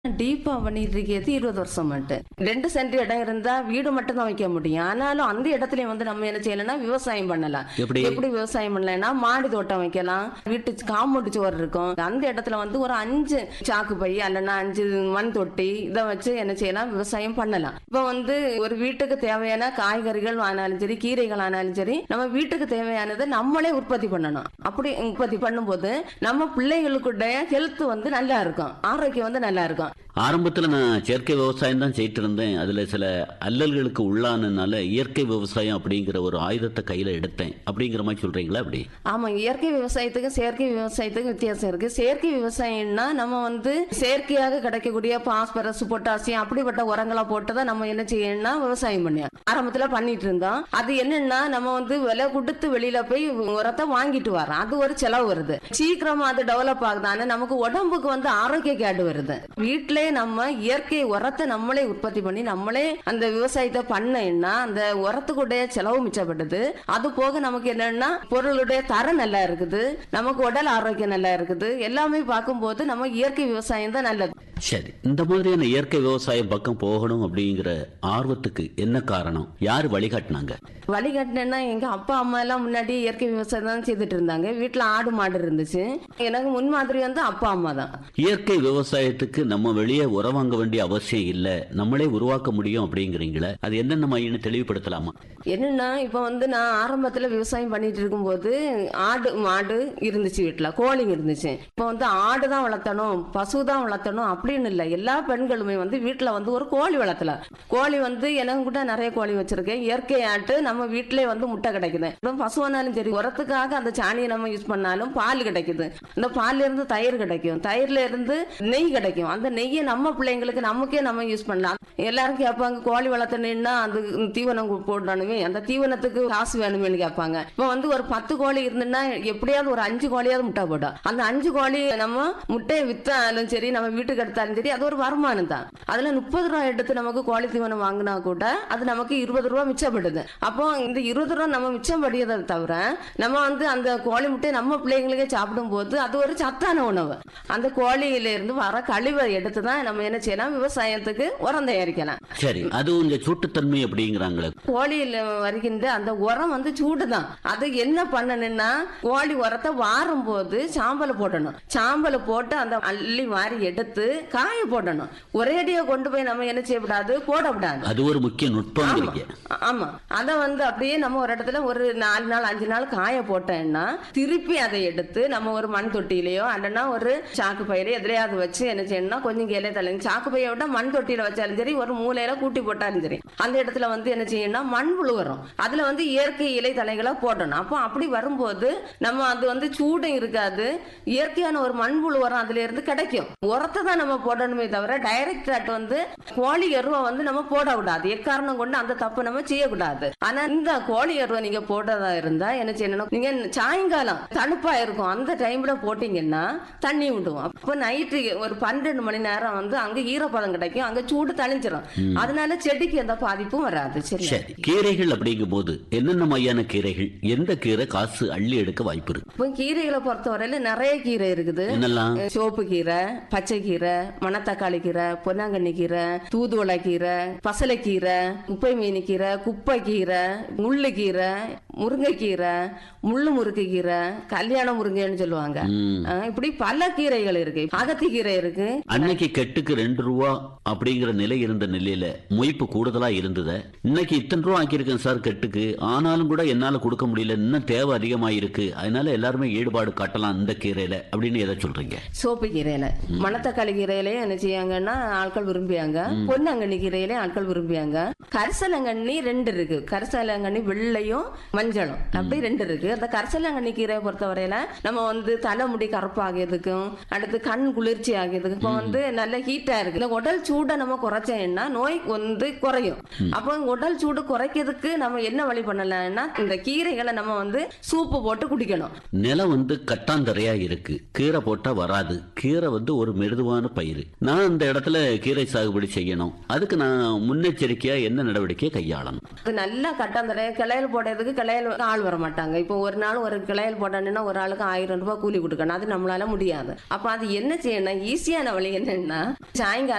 டீப்பா பண்ணிட்டு இருக்கிறது இருபது வருஷம் மட்டும் ரெண்டு சென்ட் இடம் இருந்தா வீடு மட்டும் தான் வைக்க முடியும் ஆனாலும் அந்த இடத்துலயும் வந்து நம்ம என்ன செய்யலாம்னா விவசாயம் பண்ணலாம் எப்படி? எப்படி விவசாயம் பண்ணலாம்னா மாடி தோட்டம் வைக்கலாம் வீட்டு காம்பவுண்ட் சுவர் இருக்கும் அந்த இடத்துல வந்து ஒரு அஞ்சு சாக்கு பை அல்லனா அஞ்சு மண் தொட்டி இதை வச்சு என்ன செய்யலாம் விவசாயம் பண்ணலாம் இப்ப வந்து ஒரு வீட்டுக்கு தேவையான காய்கறிகள் ஆனாலும் சரி கீரைகள் ஆனாலும் சரி நம்ம வீட்டுக்கு தேவையானதை நம்மளே உற்பத்தி பண்ணணும் அப்படி உற்பத்தி பண்ணும்போது நம்ம பிள்ளைகளுக்குடைய ஹெல்த் வந்து நல்லா இருக்கும் ஆரோக்கியம் வந்து நல்லா இருக்கும் ஆரம்பத்துல நான் செயற்கை விவசாயம் தான் செய்யிட்டு இருந்தேன் அதுல சில அல்லல்களுக்கு உள்ளானனால இயற்கை விவசாயம் அப்படிங்கிற ஒரு ஆயுதத்தை கையில எடுத்தேன் அப்படிங்கிற மாதிரி சொல்றீங்களா அப்படி ஆமா இயற்கை விவசாயத்துக்கும் செயற்கை விவசாயத்துக்கும் வித்தியாசம் இருக்கு செயற்கை விவசாயம்னா நம்ம வந்து செயற்கையாக கிடைக்கக்கூடிய பாஸ்பரஸ் பொட்டாசியம் அப்படிப்பட்ட உரங்களை போட்டு தான் நம்ம என்ன செய்யணும்னா விவசாயம் பண்ணோம் ஆரம்பத்துல பண்ணிட்டு இருந்தோம் அது என்னன்னா நம்ம வந்து விலை கொடுத்து வெளியில போய் உரத்தை வாங்கிட்டு வரோம் அது ஒரு செலவு வருது சீக்கிரமா அது டெவலப் ஆகுது ஆனா நமக்கு உடம்புக்கு வந்து ஆரோக்கிய கேடு வருது வீட்டிலே நம்ம இயற்கை உரத்தை நம்மளே உற்பத்தி பண்ணி நம்மளே அந்த விவசாயத்தை பண்ணேன்னா அந்த உரத்துக்குடைய செலவு மிச்சப்படுது அது போக நமக்கு என்னன்னா பொருளுடைய தரம் நல்லா இருக்குது நமக்கு உடல் ஆரோக்கியம் நல்லா இருக்குது எல்லாமே பார்க்கும்போது நம்ம இயற்கை விவசாயம் தான் நல்லது சரி இந்த மாதிரியான இயற்கை விவசாயம் பக்கம் போகணும் அப்படிங்கிற ஆர்வத்துக்கு என்ன காரணம் யார் வழிகாட்டினாங்க வழிகாட்டினேன்னா எங்க அப்பா அம்மா எல்லாம் முன்னாடி இயற்கை விவசாயம் தான் செய்துட்டு இருந்தாங்க வீட்டுல ஆடு மாடு இருந்துச்சு எனக்கு முன்மாதிரி வந்து அப்பா அம்மா தான் இயற்கை விவசாயத்துக்கு நம்ம வெளியே உரம் வாங்க வேண்டிய அவசியம் இல்ல நம்மளே உருவாக்க முடியும் அப்படிங்கிறீங்களே அது என்னென்ன மையன்னு தெளிவுபடுத்தலாமா என்னன்னா இப்ப வந்து நான் ஆரம்பத்துல விவசாயம் பண்ணிட்டு இருக்கும்போது ஆடு மாடு இருந்துச்சு வீட்டுல கோழிங்க இருந்துச்சு இப்ப வந்து ஆடு தான் வளர்த்தணும் பசு தான் வளர்த்தணும் அப்படின்னு இல்ல எல்லா பெண்களுமே வந்து வீட்டுல வந்து ஒரு கோழி வளர்த்தலாம் கோழி வந்து எனக்கு கூட நிறைய கோழி வச்சிருக்கேன் இயற்கை ஆட்டு நம்ம வீட்டிலே வந்து முட்டை கிடைக்குது இப்போ பசுவானாலும் சரி உரத்துக்காக அந்த சாணியை நம்ம யூஸ் பண்ணாலும் பால் கிடைக்குது அந்த பால்ல இருந்து தயிர் கிடைக்கும் தயிர்ல இருந்து நெய் கிடைக்கும் அந்த நெய்யை நம்ம பிள்ளைங்களுக்கு நமக்கே நம்ம யூஸ் பண்ணலாம் எல்லாரும் கேட்பாங்க கோழி வளர்த்தணும்னா அது தீவனம் கு- போடணுமே அந்த தீவனத்துக்கு காசு வேணுமேன்னு கேட்பாங்க இப்போ வந்து ஒரு பத்து கோழி இருந்துன்னா எப்படியாவது ஒரு அஞ்சு கோழியாவது முட்டை போடும் அந்த அஞ்சு கோழி நம்ம முட்டையை வித்தாலும் சரி நம்ம வீட்டுக்கு எடுத்தாலும் சரி அது ஒரு வருமானம் தான் அதுல முப்பது ரூபா எடுத்து நமக்கு கோழி தீவனம் வாங்கினா கூட அது நமக்கு இருபது ரூபா மிச்சப்படுது அப்போ இந்த இருபது ரூபா நம்ம மிச்சம் படியதை தவிர நம்ம வந்து அந்த கோழி முட்டையை நம்ம பிள்ளைங்களுக்கே சாப்பிடும் போது அது ஒரு சத்தான உணவு அந்த கோழியில இருந்து வர கழிவை எடுத்து தான் நம்ம என்ன செய்யலாம் விவசாயத்துக்கு உரம் தயாரிக்கலாம் சரி அது கொஞ்சம் சூட்டுத்தன்மை அப்படிங்கிறாங்களே கோழியில வருகின்ற அந்த உரம் வந்து சூடுதான் அது என்ன பண்ணணும்னா கோழி உரத்தை வாரும் போது சாம்பலை போடணும் சாம்பலை போட்டு அந்த அள்ளி வாரி எடுத்து காய போடணும் ஒரேடியா கொண்டு போய் நம்ம என்ன செய்யக்கூடாது போடக்கூடாது அது ஒரு முக்கிய நுட்பங்கிறீங்க ஆமா அத வந்து அப்படியே நம்ம ஒரு இடத்துல ஒரு நாலு நாள் அஞ்சு நாள் காய போட்டோம்னா திருப்பி அதை எடுத்து நம்ம ஒரு மண் தொட்டியிலயோ அல்லனா ஒரு சாக்கு பையில எதுலயாவது வச்சு என்ன செய்யணும்னா கொஞ்சம் கீழே தள்ளி சாக்கு பையை விட மண் தொட்டியில வச்சாலும் சரி ஒரு மூலையில கூட்டி போட்டாலும் சரி அந்த இடத்துல வந்து என்ன செய்யணும்னா மண் புழு வரும் அதுல வந்து இயற்கை இலை தலைகளை போடணும் அப்போ அப்படி வரும்போது நம்ம அது வந்து சூடும் இருக்காது இயற்கையான ஒரு மண்புழு உரம் அதுல இருந்து கிடைக்கும் உரத்தை தான் நம்ம போடணுமே தவிர டைரக்ட் ஆட் வந்து கோழி எருவை வந்து நம்ம போடக்கூடாது எக்காரணம் கொண்டு அந்த தப்பு நம்ம செய்யக்கூடாது ஆனா இந்த கோழி எருவை நீங்க போட்டதா இருந்தா என்ன செய்யணும் நீங்க சாயங்காலம் தணுப்பா இருக்கும் அந்த டைம்ல போட்டீங்கன்னா தண்ணி விடுவோம் அப்ப நைட்டு ஒரு பன்னெண்டு மணி நேரம் வந்து அங்க ஈரப்பதம் கிடைக்கும் அங்க சூடு தணிஞ்சிரும் அதனால செடிக்கு எந்த பாதிப்பும் வராது சரி சரி கீரைகள் அப்படிங்கும் போது என்னென்ன மையான கீரைகள் எந்த கீரை காசு அள்ளி எடுக்க வாய்ப்பு இருக்கு இப்போ கீரைகளை பொறுத்தவரையில நிறைய கீரை இருக்குது என்னெல்லாம் சிவப்பு கீரை பச்சை கீரை மணத்தக்காளி கீரை பொன்னாங்கண்ணி கீரை தூதுவளை கீரை பசலைக்கீரை குப்பை மீனி கீரை குப்பை கீரை முள்ளு கீரை முருங்கைக்கீரை முள்ளு முறுக்கு கீரை கல்யாண முருங்கைன்னு சொல்லுவாங்க ம். அஹ் இப்படி பல கீரைகள் இருக்கு அகத்தி கீரை இருக்கு அன்னைக்கு கெட்டுக்கு ரெண்டு ரூபா அப்படிங்கிற நிலை இருந்த நிலையில மொய்ப்பு கூடுதலா இருந்தது இன்னைக்கு இத்தனை ரூபா ஆக்கியிருக்கேன் சார் கெட்டுக்கு ஆனாலும் கூட என்னால கொடுக்க முடியல இன்னும் தேவை அதிகமா இருக்கு அதனால எல்லாருமே ஈடுபாடு காட்டலாம் இந்த கீரையில அப்படின்னு எதை சொல்றீங்க சோப்பு கீரையில மணத்தக்காளி கீரையிலயும் என்ன செய்யாங்கன்னா ஆட்கள் விரும்பியாங்க பொன்னங்கண்ணி கீரையிலயும் ஆட்கள் விரும்பியாங்க கரிசலங்கண்ணி ரெண்டு இருக்கு கரிசலங்கண்ணி வெள்ளையும் மஞ்சளும் அப்படி ரெண்டு இருக்கு அந்த கரிசலங்கண்ணி கீரையை பொறுத்தவரையில நம்ம வந்து தலைமுடி கருப்பாகியதுக்கும் அடுத்து கண் குளிர்ச்சி ஆகியதுக்கும் இப்போ வந்து நல்ல ஹீட்டா இருக்கு இந்த உடல் சூடை நம்ம குறைச்சோம்னா நோய் வந்து குறையும் அப்போ உடல் சூடு குறைக்கிறதுக்கு நம்ம என்ன வழி பண்ணலாம்னா இந்த கீரைகளை நம்ம வந்து சூப்பு போட்டு குடிக்கணும் நிலம் வந்து கட்டாந்தரையா இருக்கு கீரை போட்டா வராது கீரை வந்து ஒரு மிருதுவான பயிர் நான் அந்த இடத்துல கீரை சாகுபடி செய்யணும் அதுக்கு நான் முன்னெச்சரிக்கையா என்ன நடவடிக்கையை கையாளணும் அது நல்லா கட்டாந்தரை கிளையல் போடுறதுக்கு கிளையல் ஆள் வர மாட்டாங்க இப்போ ஒரு நாள் ஒரு கிளையல் போடணும்னா ஒரு ஆளுக்கு ஆயிரம் ரூபாய் கூலி கொடுக்கணும் அது நம்மளால முடியாது அப்ப அது என்ன செய்யணும் ஈஸியான வழி என்னன்னா சாயங்காலம்